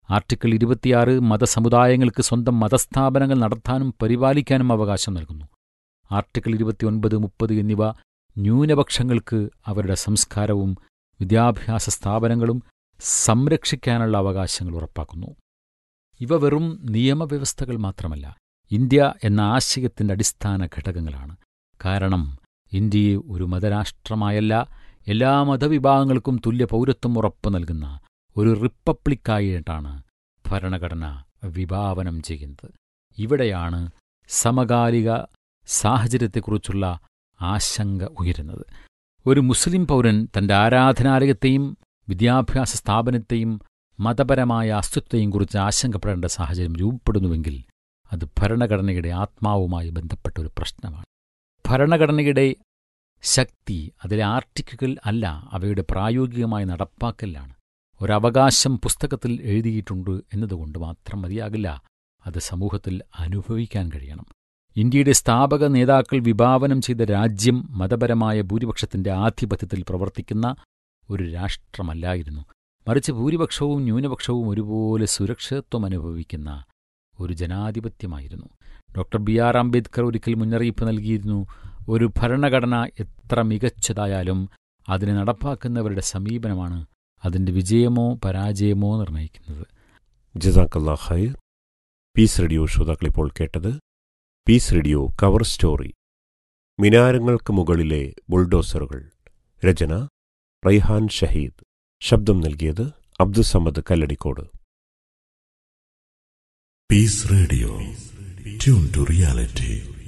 ആർട്ടിക്കിൾ ഇരുപത്തിയാറ് മതസമുദായങ്ങൾക്ക് സ്വന്തം മതസ്ഥാപനങ്ങൾ നടത്താനും പരിപാലിക്കാനും അവകാശം നൽകുന്നു ആർട്ടിക്കിൾ ഇരുപത്തിയൊൻപത് മുപ്പത് എന്നിവ ന്യൂനപക്ഷങ്ങൾക്ക് അവരുടെ സംസ്കാരവും വിദ്യാഭ്യാസ സ്ഥാപനങ്ങളും സംരക്ഷിക്കാനുള്ള അവകാശങ്ങൾ ഉറപ്പാക്കുന്നു ഇവ വെറും നിയമവ്യവസ്ഥകൾ മാത്രമല്ല ഇന്ത്യ എന്ന ആശയത്തിന്റെ അടിസ്ഥാന ഘടകങ്ങളാണ് കാരണം ഇന്ത്യയെ ഒരു മതരാഷ്ട്രമായല്ല എല്ലാ മതവിഭാഗങ്ങൾക്കും തുല്യ പൗരത്വം ഉറപ്പു നൽകുന്ന ഒരു റിപ്പബ്ലിക്കായിട്ടാണ് ഭരണഘടന വിഭാവനം ചെയ്യുന്നത് ഇവിടെയാണ് സമകാലിക സാഹചര്യത്തെക്കുറിച്ചുള്ള ആശങ്ക ഉയരുന്നത് ഒരു മുസ്ലിം പൗരൻ തന്റെ ആരാധനാലയത്തെയും വിദ്യാഭ്യാസ സ്ഥാപനത്തെയും മതപരമായ അസ്തിത്വത്തെയും കുറിച്ച് ആശങ്കപ്പെടേണ്ട സാഹചര്യം രൂപപ്പെടുന്നുവെങ്കിൽ അത് ഭരണഘടനയുടെ ആത്മാവുമായി ബന്ധപ്പെട്ട ഒരു പ്രശ്നമാണ് ഭരണഘടനയുടെ ശക്തി അതിലെ ആർട്ടിക്കിൾ അല്ല അവയുടെ പ്രായോഗികമായ നടപ്പാക്കലാണ് ഒരവകാശം പുസ്തകത്തിൽ എഴുതിയിട്ടുണ്ട് എന്നതുകൊണ്ട് മാത്രം മതിയാകില്ല അത് സമൂഹത്തിൽ അനുഭവിക്കാൻ കഴിയണം ഇന്ത്യയുടെ സ്ഥാപക നേതാക്കൾ വിഭാവനം ചെയ്ത രാജ്യം മതപരമായ ഭൂരിപക്ഷത്തിന്റെ ആധിപത്യത്തിൽ പ്രവർത്തിക്കുന്ന ഒരു രാഷ്ട്രമല്ലായിരുന്നു മറിച്ച് ഭൂരിപക്ഷവും ന്യൂനപക്ഷവും ഒരുപോലെ സുരക്ഷിതത്വം അനുഭവിക്കുന്ന ഒരു ജനാധിപത്യമായിരുന്നു ഡോക്ടർ ബി ആർ അംബേദ്കർ ഒരിക്കൽ മുന്നറിയിപ്പ് നൽകിയിരുന്നു ഒരു ഭരണഘടന എത്ര മികച്ചതായാലും അതിനെ നടപ്പാക്കുന്നവരുടെ സമീപനമാണ് അതിന്റെ വിജയമോ പരാജയമോ നിർണ്ണയിക്കുന്നത് ജസാക്കല്ലാ ഖൈർ പീസ് റേഡിയോ ശ്രോതാക്കളിപ്പോൾ കേട്ടത് പീസ് റേഡിയോ കവർ സ്റ്റോറി മിനാരങ്ങൾക്ക് മുകളിലെ ബുൾഡോസറുകൾ രചന റൈഹാൻ ഷഹീദ് ശബ്ദം നൽകിയത് Abdussamad Kalladikode Peace Radio. Tune to reality.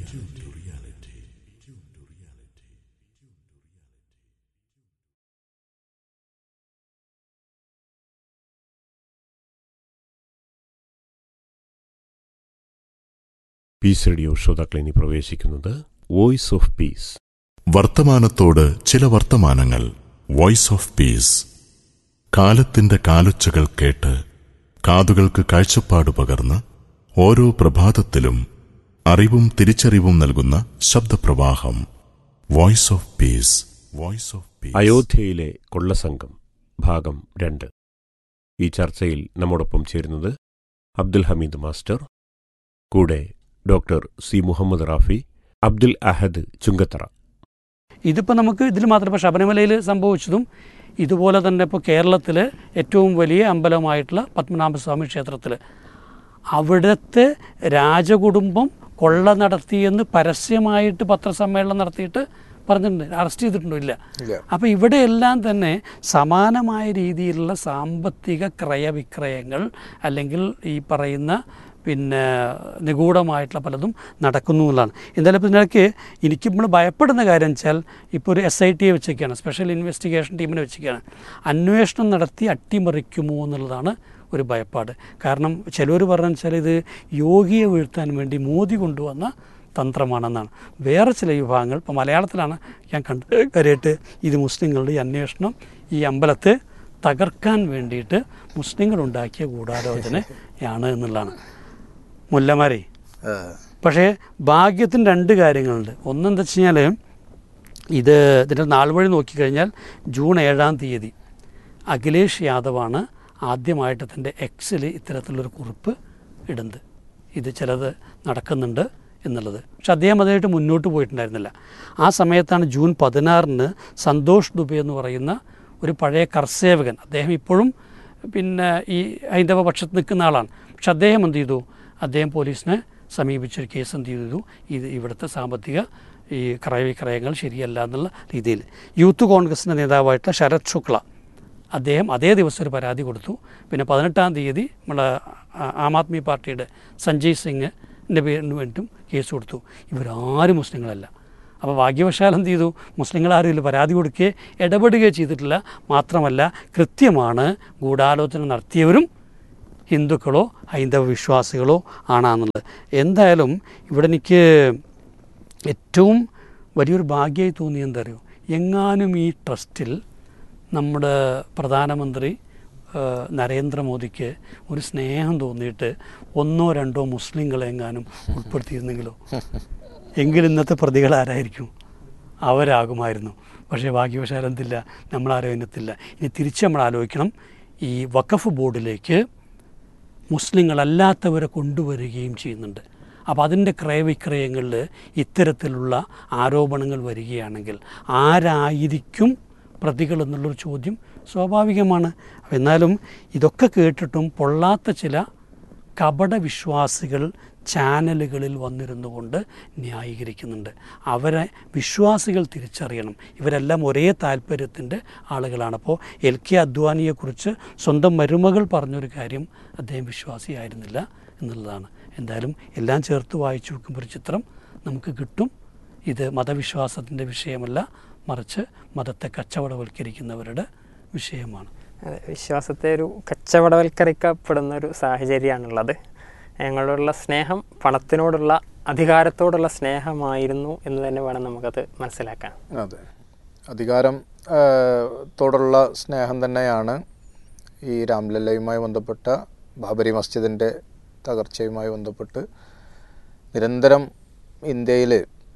Peace radio ശ്രോതാക്കൾ ഇനി പ്രവേശിക്കുന്നത് വോയിസ് ഓഫ് പീസ് വർത്തമാനത്തോട് ചില വർത്തമാനങ്ങൾ വോയിസ് ഓഫ് പീസ് കാലത്തിന്റെ കാലൊച്ചകൾ കേട്ട് കാതുകൾക്ക് കാഴ്ചപ്പാട് പകർന്ന് ഓരോ പ്രഭാതത്തിലും അറിവും തിരിച്ചറിവും നൽകുന്ന ശബ്ദപ്രവാഹം voice of peace voice of peace അയോധ്യയിലെ കൊള്ളസംഘം ഭാഗം രണ്ട് ഈ ചർച്ചയിൽ നമ്മോടൊപ്പം ചേരുന്നത് അബ്ദുൽ ഹമീദ് മാസ്റ്റർ കൂടെ ഡോക്ടർ സി മുഹമ്മദ് റാഫി അബ്ദുൽ അഹദ് ചുങ്കത്തറ ഇതിപ്പോൾ നമുക്ക് ഇതിൽ മാത്രം ഇപ്പോൾ ശബരിമലയിൽ സംഭവിച്ചതും ഇതുപോലെ തന്നെ ഇപ്പോൾ കേരളത്തിലെ ഏറ്റവും വലിയ അമ്പലമായിട്ടുള്ള പത്മനാഭസ്വാമി ക്ഷേത്രത്തിൽ അവിടുത്തെ രാജകുടുംബം കൊള്ള നടത്തിയെന്ന് പരസ്യമായിട്ട് പത്രസമ്മേളനം നടത്തിയിട്ട് പറഞ്ഞിട്ടുണ്ട് അറസ്റ്റ് ചെയ്തിട്ടുണ്ടോ ഇല്ല അപ്പോൾ ഇവിടെയെല്ലാം തന്നെ സമാനമായ രീതിയിലുള്ള സാമ്പത്തിക ക്രയവിക്രയങ്ങൾ അല്ലെങ്കിൽ ഈ പറയുന്ന പിന്നെ നിഗൂഢമായിട്ടുള്ള പലതും നടക്കുന്നു എന്നുള്ളതാണ് എന്തായാലും ഇപ്പം ഇതിനിടയ്ക്ക് എനിക്ക് നമ്മൾ ഭയപ്പെടുന്ന കാര്യം വെച്ചാൽ ഇപ്പോൾ ഒരു എസ് ഐ ടിയെ വെച്ചേക്കാണ് സ്പെഷ്യൽ ഇൻവെസ്റ്റിഗേഷൻ ടീമിനെ വെച്ചേക്കാണ് അന്വേഷണം നടത്തി അട്ടിമറിക്കുമോ എന്നുള്ളതാണ് ഒരു ഭയപ്പാട് കാരണം ചിലർ പറഞ്ഞു വെച്ചാൽ ഇത് യോഗിയെ വീഴ്ത്താൻ വേണ്ടി മോദി കൊണ്ടുവന്ന തന്ത്രമാണെന്നാണ് വേറെ ചില വിഭാഗങ്ങൾ ഇപ്പോൾ മലയാളത്തിലാണ് ഞാൻ കണ്ട് കാര്യമായിട്ട് ഇത് മുസ്ലിങ്ങളുടെ ഈ അന്വേഷണം ഈ അമ്പലത്തെ തകർക്കാൻ വേണ്ടിയിട്ട് മുസ്ലിങ്ങളുണ്ടാക്കിയ ഗൂഢാലോചനയാണ് എന്നുള്ളതാണ് മുല്ലമാരെ പക്ഷേ ഭാഗ്യത്തിന് രണ്ട് കാര്യങ്ങളുണ്ട് ഒന്നെന്താ വെച്ച് കഴിഞ്ഞാൽ ഇത് ഇതിൻ്റെ നാൾ വഴി നോക്കിക്കഴിഞ്ഞാൽ ജൂൺ ഏഴാം തീയതി അഖിലേഷ് യാദവാണ് ആദ്യമായിട്ട് തൻ്റെ എക്സിൽ ഇത്തരത്തിലുള്ളൊരു കുറിപ്പ് ഇടുന്നത് ഇത് ചിലത് നടക്കുന്നുണ്ട് എന്നുള്ളത് പക്ഷെ അദ്ദേഹം അതുമായിട്ട് മുന്നോട്ട് പോയിട്ടുണ്ടായിരുന്നില്ല ആ സമയത്താണ് ജൂൺ പതിനാറിന് സന്തോഷ് ദുബെ എന്ന് പറയുന്ന ഒരു പഴയ കർസേവകൻ അദ്ദേഹം ഇപ്പോഴും പിന്നെ ഈ ഹൈന്ദവ പക്ഷത്ത് നിൽക്കുന്ന ആളാണ് പക്ഷെ അദ്ദേഹം എന്ത് ചെയ്തു അദ്ദേഹം പോലീസിനെ സമീപിച്ചൊരു കേസ് എന്ത് ചെയ്തു ഇത് ഇവിടുത്തെ സാമ്പത്തിക ഈ ക്രയവിക്രയങ്ങൾ ശരിയല്ല എന്നുള്ള രീതിയിൽ യൂത്ത് കോൺഗ്രസിൻ്റെ നേതാവായിട്ടുള്ള ശരത് ശുക്ല അദ്ദേഹം അതേ ദിവസം ഒരു പരാതി കൊടുത്തു പിന്നെ പതിനെട്ടാം തീയതി നമ്മളെ ആ- ആം ആദ്മി പാർട്ടിയുടെ സഞ്ജയ് സിംഗിൻ്റെ പേരിന് വേണ്ടിയും കേസ് കൊടുത്തു ഇവരാരും മുസ്ലിങ്ങളല്ല അപ്പോൾ ഭാഗ്യവശാൽ എന്ത് ചെയ്തു മുസ്ലിങ്ങളാരും ഇതിൽ പരാതി കൊടുക്കുകയോ ഇടപെടുകയോ ചെയ്തിട്ടില്ല മാത്രമല്ല കൃത്യമാണ് ഗൂഢാലോചന നടത്തിയവരും ഹിന്ദുക്കളോ ഹൈന്ദവ വിശ്വാസികളോ ആണെന്നുള്ളത് എന്തായാലും ഇവിടെ എനിക്ക് ഏറ്റവും വലിയൊരു ഭാഗ്യമായി തോന്നിയത് എന്താ അറിയോ എങ്ങാനും ഈ ട്രസ്റ്റിൽ നമ്മുടെ പ്രധാനമന്ത്രി ആ, നരേന്ദ്രമോദിക്ക് ഒരു സ്നേഹം തോന്നിയിട്ട് ഒന്നോ രണ്ടോ മുസ്ലിങ്ങളെ എങ്ങാനും ഉൾപ്പെടുത്തിയിരുന്നെങ്കിലോ എങ്കിൽ ഇന്നത്തെ പ്രതികൾ ആരായിരിക്കും അവരാകുമായിരുന്നു പക്ഷേ ഭാഗ്യവശാൽ എന്തില്ല നമ്മളാരും അതിനകത്തില്ല ഇനി തിരിച്ച് നമ്മൾ ആലോചിക്കണം ഈ വഖഫ് ബോർഡിലേക്ക് മുസ്ലിങ്ങളല്ലാത്തവരെ കൊണ്ടുവരികയും ചെയ്യുന്നുണ്ട് അപ്പോൾ അതിൻ്റെ ക്രയവിക്രയങ്ങളിൽ ഇത്തരത്തിലുള്ള ആരോപണങ്ങൾ വരികയാണെങ്കിൽ ആരായിരിക്കും പ്രതികൾ എന്നുള്ളൊരു ചോദ്യം സ്വാഭാവികമാണ് എന്നാലും ഇതൊക്കെ കേട്ടിട്ടും പൊള്ളാത്ത ചില കപട വിശ്വാസികൾ ചാനലുകളിൽ വന്നിരുന്നു കൊണ്ട് ന്യായീകരിക്കുന്നുണ്ട് അവരെ വിശ്വാസികൾ തിരിച്ചറിയണം ഇവരെല്ലാം ഒരേ താല്പര്യത്തിൻ്റെ ആളുകളാണ് അപ്പോൾ എൽ കെ അദ്വാനിയെക്കുറിച്ച് സ്വന്തം മരുമകൾ പറഞ്ഞൊരു കാര്യം അദ്ദേഹം വിശ്വാസിയായിരുന്നില്ല എന്നുള്ളതാണ് എന്തായാലും എല്ലാം ചേർത്ത് വായിച്ചു നോക്കുമ്പോൾ ഒരു ചിത്രം നമുക്ക് കിട്ടും ഇത് മതവിശ്വാസത്തിൻ്റെ വിഷയമല്ല മറിച്ച് മതത്തെ കച്ചവടവൽക്കരിക്കുന്നവരുടെ വിഷയമാണ് അതെ വിശ്വാസത്തെ ഒരു കച്ചവടവൽക്കരിക്കപ്പെടുന്ന ഒരു സാഹചര്യമാണുള്ളത് ഞങ്ങളോടുള്ള സ്നേഹം പണത്തിനോടുള്ള അധികാരത്തോടുള്ള സ്നേഹമായിരുന്നു എന്ന് തന്നെ വേണം നമുക്കത് മനസ്സിലാക്കാൻ അതെ അധികാരം ആ, ത്തോടുള്ള സ്നേഹം തന്നെയാണ് ഈ രാംലല്ലയുമായി ബന്ധപ്പെട്ട ബാബരി മസ്ജിദിൻ്റെ തകർച്ചയുമായി ബന്ധപ്പെട്ട് നിരന്തരം ഇന്ത്യയിൽ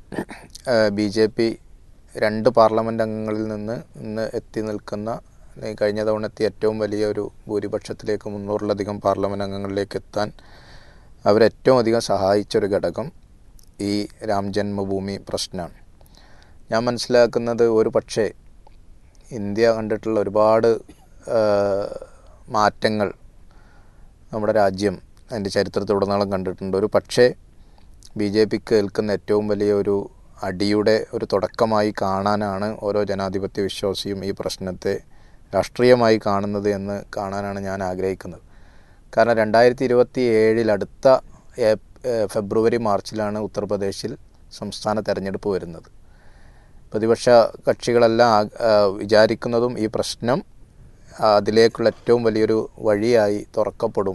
ബി ജെ പി രണ്ട് പാർലമെൻറ്റ് അംഗങ്ങളിൽ നിന്ന് ഇന്ന് എത്തി നിൽക്കുന്ന ഈ കഴിഞ്ഞ തവണ എത്തിയ ഏറ്റവും വലിയ ഒരു ഭൂരിപക്ഷത്തിലേക്ക് മുന്നൂറിലധികം പാർലമെൻറ്റ് അംഗങ്ങളിലേക്ക് എത്താൻ അവരേറ്റവും അധികം സഹായിച്ച ഒരു ഘടകം ഈ രാം ജന്മഭൂമി പ്രശ്നമാണ് ഞാൻ മനസ്സിലാക്കുന്നത് ഒരു പക്ഷേ ഇന്ത്യ കണ്ടിട്ടുള്ള ഒരുപാട് ആ, മാറ്റങ്ങൾ നമ്മുടെ രാജ്യം അതിൻ്റെ ചരിത്രത്തിലുടനീളം കണ്ടിട്ടുണ്ട് ഒരു പക്ഷേ ബി ജെ പിക്ക് ഏൽക്കുന്ന ഏറ്റവും വലിയ ഒരു അടിയുടെ ഒരു തുടക്കമായി കാണാനാണ് ഓരോ ജനാധിപത്യ വിശ്വാസിയും ഈ പ്രശ്നത്തെ രാഷ്ട്രീയമായി കാണുന്നത് എന്ന് കാണാനാണ് ഞാൻ ആഗ്രഹിക്കുന്നത് കാരണം രണ്ടായിരത്തി ഇരുപത്തി ഏഴിൽ അടുത്ത ഏപ്- ഏഹ് ഫെബ്രുവരി മാർച്ചിലാണ് ഉത്തർപ്രദേശിൽ സംസ്ഥാന തെരഞ്ഞെടുപ്പ് വരുന്നത് പ്രതിപക്ഷ കക്ഷികളെല്ലാം ആ- ആ, വിചാരിക്കുന്നതും ഈ പ്രശ്നം ആ, അതിലേക്കുള്ള ഏറ്റവും വലിയൊരു വഴിയായി തുറക്കപ്പെടും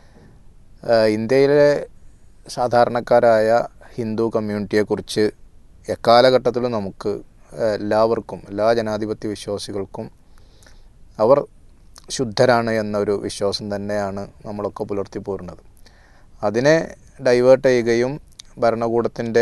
ആ, ഇന്ത്യയിലെ സാധാരണക്കാരായ ഹിന്ദു കമ്മ്യൂണിറ്റിയെക്കുറിച്ച് എക്കാലഘട്ടത്തിലും നമുക്ക് ആ, എല്ലാവർക്കും എല്ലാ ജനാധിപത്യ വിശ്വാസികൾക്കും അവർ ശുദ്ധരാണ് എന്നൊരു വിശ്വാസം തന്നെയാണ് നമ്മളൊക്കെ പുലർത്തി പോരുന്നത് അതിനെ ഡൈവേർട്ട് ചെയ്യുകയും ഭരണകൂടത്തിൻ്റെ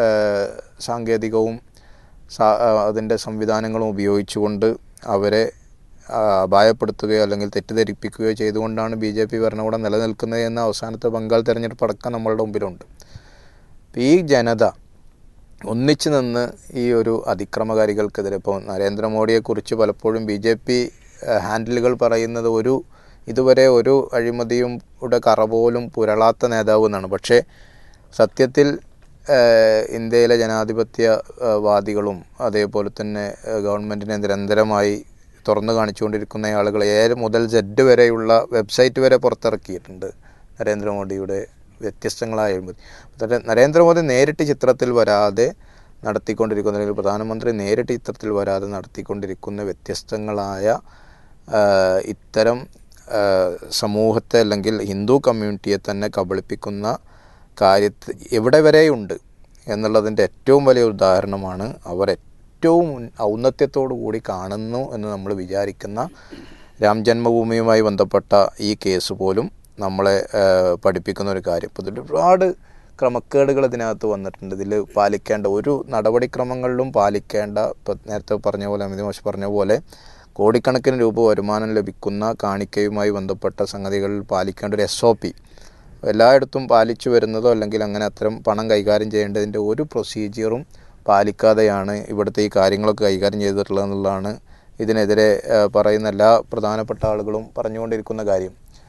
സാങ്കേതികവും സാ- ആ, അതിൻ്റെ സംവിധാനങ്ങളും ഉപയോഗിച്ചുകൊണ്ട് അവരെ ആ, അപായപ്പെടുത്തുകയോ അല്ലെങ്കിൽ തെറ്റിദ്ധരിപ്പിക്കുകയോ ചെയ്തുകൊണ്ടാണ് ബി ജെ പി ഭരണകൂടം നിലനിൽക്കുന്നത് എന്ന അവസാനത്തെ ബംഗാൾ തെരഞ്ഞെടുപ്പ് അടക്കം നമ്മളുടെ മുമ്പിലുണ്ട് അപ്പോൾ ഈ ജനത ഒന്നിച്ചു നിന്ന് ഈ ഒരു അതിക്രമകാരികൾക്കെതിരെ ഇപ്പോൾ നരേന്ദ്രമോദിയെക്കുറിച്ച് പലപ്പോഴും ബി ജെ പി ഹാൻഡിലുകൾ പറയുന്നത് ഒരു ഇതുവരെ ഒരു അഴിമതിയും യുടെ കറ പോലും പുരളാത്ത നേതാവ് എന്നാണ് പക്ഷേ സത്യത്തിൽ ഏഹ്, ഇന്ത്യയിലെ ജനാധിപത്യ ഏഹ്, വാദികളും അതേപോലെ തന്നെ ഏഹ്, ഗവൺമെൻറ്റിനെ നിരന്തരമായി തുറന്നു കാണിച്ചുകൊണ്ടിരിക്കുന്ന ആളുകൾ എ മുതൽ സെഡ് വരെയുള്ള വെബ്സൈറ്റ് വരെ പുറത്തിറക്കിയിട്ടുണ്ട് നരേന്ദ്രമോദിയുടെ വ്യത്യസ്തങ്ങളായ അഴിമതി എന്നിട്ട് നരേന്ദ്രമോദി നേരിട്ട് ചിത്രത്തിൽ വരാതെ നടത്തിക്കൊണ്ടിരിക്കുന്ന അല്ലെങ്കിൽ പ്രധാനമന്ത്രി നേരിട്ട് ചിത്രത്തിൽ വരാതെ നടത്തിക്കൊണ്ടിരിക്കുന്ന വ്യത്യസ്തങ്ങളായ ആ, ഇത്തരം ആ, സമൂഹത്തെ അല്ലെങ്കിൽ ഹിന്ദു കമ്മ്യൂണിറ്റിയെ തന്നെ കബളിപ്പിക്കുന്ന കാര്യത്തിൽ എവിടെ വരെയുണ്ട് എന്നുള്ളതിൻ്റെ ഏറ്റവും വലിയ ഉദാഹരണമാണ് അവർ ഏറ്റവും ഉൻ- ഔന്നത്യത്തോടു കൂടി കാണുന്നു എന്ന് നമ്മൾ വിചാരിക്കുന്ന രാം ജന്മഭൂമിയുമായി ബന്ധപ്പെട്ട ഈ കേസ് പോലും നമ്മളെ ആ, പഠിപ്പിക്കുന്ന ഒരു കാര്യം ഇപ്പോൾ ഇതിൽ ഒരുപാട് ക്രമക്കേടുകൾ ഇതിനകത്ത് വന്നിട്ടുണ്ട് ഇതിൽ പാലിക്കേണ്ട ഒരു നടപടിക്രമങ്ങളിലും പാലിക്കേണ്ട ഇപ്പോൾ നേരത്തെ പറഞ്ഞ പോലെ അമിത് മോശ് പറഞ്ഞ പോലെ കോടിക്കണക്കിന് രൂപ വരുമാനം ലഭിക്കുന്ന കാണിക്കയുമായി ബന്ധപ്പെട്ട സംഗതികളിൽ പാലിക്കേണ്ട ഒരു എസ് ഒ പി എല്ലായിടത്തും പാലിച്ചു വരുന്നതോ അല്ലെങ്കിൽ അങ്ങനെ അത്തരം പണം കൈകാര്യം ചെയ്യേണ്ടതിൻ്റെ ഒരു പ്രൊസീജിയറും പാലിക്കാതെയാണ് ഇവിടുത്തെ ഈ കാര്യങ്ങളൊക്കെ കൈകാര്യം ചെയ്തിട്ടുള്ളത് എന്നുള്ളതാണ് ഇതിനെതിരെ ആ, പറയുന്ന എല്ലാ പ്രധാനപ്പെട്ട ആളുകളും പറഞ്ഞുകൊണ്ടിരിക്കുന്ന കാര്യം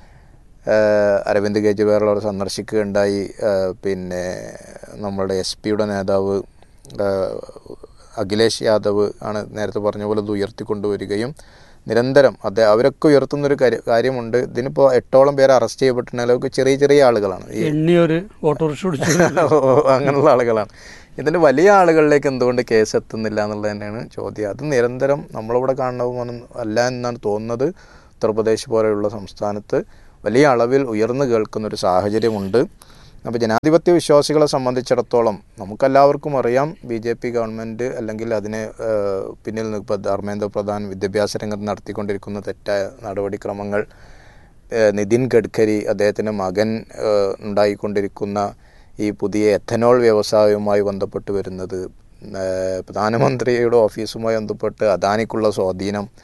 ഏഹ് അരവിന്ദ് കെജ്രിവാൾ സന്ദർശിക്കുകയുണ്ടായി ഏഹ് പിന്നെ നമ്മളുടെ എസ് പിയുടെ നേതാവ് ഏഹ് അഖിലേഷ് യാദവ് ആണ് നേരത്തെ പറഞ്ഞ പോലെ ഇത് ഉയർത്തിക്കൊണ്ടുവരികയും നിരന്തരം അതെ അവരൊക്കെ ഉയർത്തുന്നൊരു കാര്യ കാര്യമുണ്ട് ഇതിനിപ്പോൾ എട്ടോളം പേര് അറസ്റ്റ് ചെയ്യപ്പെട്ടിട്ടുണ്ടെങ്കിൽ അതൊക്കെ ചെറിയ ചെറിയ ആളുകളാണ് ഈ എണ്ണിയൊരു ഓട്ടോറിക്ഷ ഓടിച്ചു അങ്ങനെയുള്ള ആളുകളാണ് ഇതിൻ്റെ വലിയ ആളുകളിലേക്ക് എന്തുകൊണ്ട് കേസ് എത്തുന്നില്ല എന്നുള്ളത് തന്നെയാണ് ചോദ്യം അത് നിരന്തരം നമ്മളിവിടെ കാണുന്നതൊന്നും അല്ല എന്നാണ് തോന്നുന്നത് ഉത്തർപ്രദേശ് പോലെയുള്ള സംസ്ഥാനത്ത് വലിയ അളവിൽ ഉയർന്നു കേൾക്കുന്ന ഒരു സാഹചര്യമുണ്ട് അപ്പോൾ ജനാധിപത്യ വിശ്വാസികളെ സംബന്ധിച്ചിടത്തോളം നമുക്കെല്ലാവർക്കും അറിയാം ബി ജെ പി ഗവൺമെൻറ് അല്ലെങ്കിൽ അതിന് ഏഹ്, പിന്നിൽ ഇപ്പോൾ ധർമ്മേന്ദ്ര പ്രധാൻ വിദ്യാഭ്യാസ രംഗത്ത് നടത്തിക്കൊണ്ടിരിക്കുന്ന തെറ്റായ നടപടിക്രമങ്ങൾ ഏഹ് നിതിൻ ഗഡ്കരി അദ്ദേഹത്തിൻ്റെ മകൻ ഏഹ് ഉണ്ടായിക്കൊണ്ടിരിക്കുന്ന ഈ പുതിയ എഥനോൾ വ്യവസായവുമായി ബന്ധപ്പെട്ട് വരുന്നത് ഏഹ് പ്രധാനമന്ത്രിയുടെ ഓഫീസുമായി ബന്ധപ്പെട്ട് അദാനിക്കുള്ള സ്വാധീനം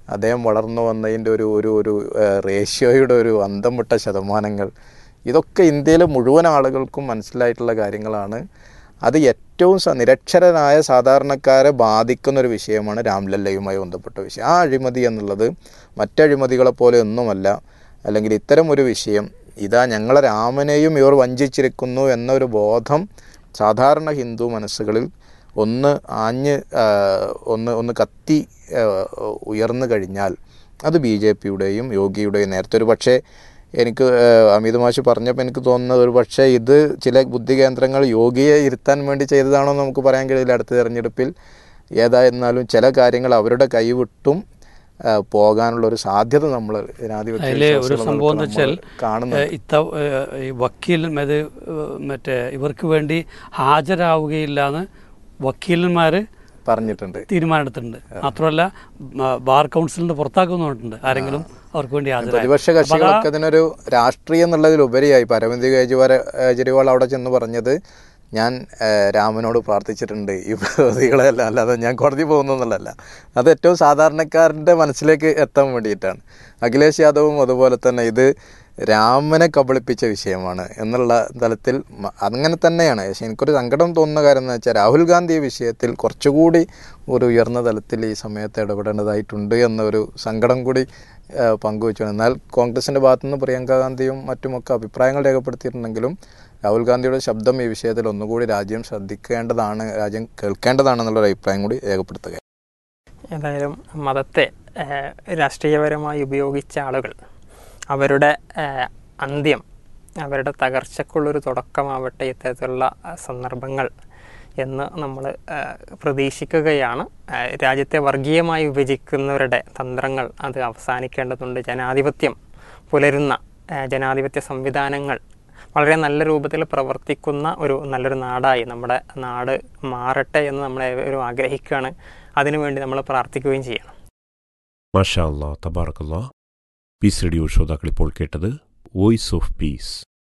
അദ്ദേഹം വളർന്നു വന്നതിൻ്റെ ഒരു ഒരു ഒരു ഏഹ്, റേഷ്യോയുടെ ഒരു അന്തം വിട്ട ശതമാനങ്ങൾ ഇതൊക്കെ ഇന്ത്യയിലെ മുഴുവൻ ആളുകൾക്കും മനസ്സിലായിട്ടുള്ള കാര്യങ്ങളാണ് അത് ഏറ്റവും സ- നിരക്ഷരരായ സാധാരണക്കാരെ ബാധിക്കുന്ന ഒരു വിഷയമാണ് രാംലല്ലയുമായി ബന്ധപ്പെട്ട വിഷയം ആ അഴിമതി എന്നുള്ളത് മറ്റഴിമതികളെ പോലെ ഒന്നുമല്ല അല്ലെങ്കിൽ ഇത്തരം ഒരു വിഷയം ഇതാ ഞങ്ങളെ രാമനെയും ഇവർ വഞ്ചിച്ചിരിക്കുന്നു എന്നൊരു ബോധം സാധാരണ ഹിന്ദു മനസ്സുകളിൽ ഒന്ന് ആഞ്ഞ് ആ, ഒന്ന് ഒന്ന് കത്തി ആ, ഉയർന്നു കഴിഞ്ഞാൽ അത് ബി ജെ പിയുടെയും യോഗിയുടെയും നേരത്തെ ഒരു പക്ഷേ എനിക്ക് ആ, അമിത് മാഷ് പറഞ്ഞപ്പോൾ എനിക്ക് തോന്നുന്നത് ഒരു പക്ഷേ ഇത് ചില ബുദ്ധി കേന്ദ്രങ്ങൾ യോഗിയെ ഇരുത്താൻ വേണ്ടി ചെയ്തതാണോ എന്ന് നമുക്ക് പറയാൻ കഴിയില്ല അടുത്ത തെരഞ്ഞെടുപ്പിൽ ഏതായിരുന്നാലും ചില കാര്യങ്ങൾ അവരുടെ കൈവിട്ടും ആ, പോകാനുള്ള ഒരു സാധ്യത നമ്മൾ ജനാധിപത്യ അതിൽ ഒരു വിശ്വാസികൾ സംഭവം എന്ന് വെച്ചാൽ കാണുന്നുണ്ട് ഏഹ് ഇത്ത ഏഹ് ഈ വക്കീൽ ഇത് ഏഹ് മറ്റേ ഇവർക്ക് വേണ്ടി ഹാജരാവുകയില്ല എന്ന് വക്കീലന്മാർ പറഞ്ഞിട്ടുണ്ട് തീരുമാനമെടുത്തിട്ടുണ്ട് മാത്രമല്ല മ- ബാർ കൗൺസിലിന്റെ പുറത്താക്കുന്നുണ്ട് ആരെങ്കിലും അവർക്ക് വേണ്ടി ഹാജരായി പ്രതിപക്ഷ അപ്പൊ അതാ- കക്ഷികളൊക്കെ ഇതിനൊരു രാഷ്ട്രീയം എന്നുള്ളതിലുപരിയായി ഇപ്പം അരവിന്ദ് കെജ്രിവാൾ കെജ്രിവാൾ അവിടെ ചെന്ന് പറഞ്ഞത് ഞാൻ ഏഹ്, രാമനോട് പ്രാർത്ഥിച്ചിട്ടുണ്ട് ഈ പ്രതികളെ അല്ല അല്ലാതെ ഞാൻ കോടതി പോകുന്നു എന്നുള്ളതല്ല അത് ഏറ്റവും സാധാരണക്കാരൻ്റെ മനസ്സിലേക്ക് എത്താൻ വേണ്ടിയിട്ടാണ് അഖിലേഷ് യാദവും അതുപോലെ തന്നെ ഇത് രാമനെ കബളിപ്പിച്ച വിഷയമാണ് എന്നുള്ള തലത്തിൽ മ- അങ്ങനെ തന്നെയാണ് പക്ഷേ എനിക്കൊരു സങ്കടം തോന്നുന്ന കാര്യം എന്ന് വെച്ചാൽ രാഹുൽ ഗാന്ധി ഈ വിഷയത്തിൽ കുറച്ചുകൂടി ഒരു ഉയർന്ന തലത്തിൽ ഈ സമയത്ത് ഇടപെടേണ്ടതായിട്ടുണ്ട് എന്നൊരു സങ്കടം കൂടി ആ, പങ്കുവച്ചു എന്നാൽ കോൺഗ്രസിൻ്റെ ഭാഗത്തുനിന്ന് പ്രിയങ്ക ഗാന്ധിയും മറ്റുമൊക്കെ അഭിപ്രായങ്ങൾ രേഖപ്പെടുത്തിയിട്ടുണ്ടെങ്കിലും രാഹുൽ ഗാന്ധിയുടെ ശബ്ദം ഈ വിഷയത്തിൽ ഒന്നുകൂടി രാജ്യം ശ്രദ്ധിക്കേണ്ടതാണ് രാജ്യം കേൾക്കേണ്ടതാണെന്നുള്ളൊരു അഭിപ്രായം കൂടി രേഖപ്പെടുത്തുക ഏതായാലും മതത്തെ ഏഹ്, രാഷ്ട്രീയപരമായി ഉപയോഗിച്ച ആളുകൾ അവരുടെ ഏഹ്, അന്ത്യം അവരുടെ തകർച്ചക്കുള്ളൊരു തുടക്കമാവട്ടെ ഇത്തരത്തിലുള്ള ആ, സന്ദർഭങ്ങൾ എന്ന് നമ്മൾ പ്രതീക്ഷിക്കുകയാണ് ഏഹ്, രാജ്യത്തെ വർഗീയമായി വിഭജിക്കുന്നവരുടെ തന്ത്രങ്ങൾ അത് അവസാനിക്കേണ്ടതുണ്ട് ജനാധിപത്യം പുലരുന്ന ഏഹ്, ജനാധിപത്യ സംവിധാനങ്ങൾ വളരെ നല്ല രൂപത്തിൽ പ്രവർത്തിക്കുന്ന ഒരു നല്ലൊരു നാടായി നമ്മുടെ നാട് മാറട്ടെ എന്ന് നമ്മൾ ഏവരും ആഗ്രഹിക്കുകയാണ് അതിനുവേണ്ടി നമ്മൾ പ്രാർത്ഥിക്കുകയും ചെയ്യണം മാഷാ അല്ലാ തബാറക്കല്ലാ പീസ് റേഡിയോ ശ്രോതാക്കൾ ഇപ്പോൾ കേട്ടത് വോയിസ് ഓഫ് പീസ്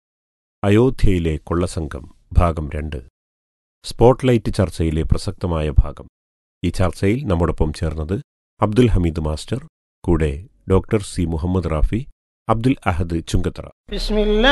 അയോധ്യയിലെ കൊള്ളസംഘം ഭാഗം രണ്ട് സ്പോട്ട്ലൈറ്റ് ചർച്ചയിലെ പ്രസക്തമായ ഭാഗം ഈ ചർച്ചയിൽ നമ്മോടൊപ്പം ചേർന്നത് അബ്ദുൽ ഹമീദ് മാസ്റ്റർ കൂടെ ഡോക്ടർ സി മുഹമ്മദ് റാഫി അബ്ദുൽ അഹദ് ചുങ്കത്തറ بسم الله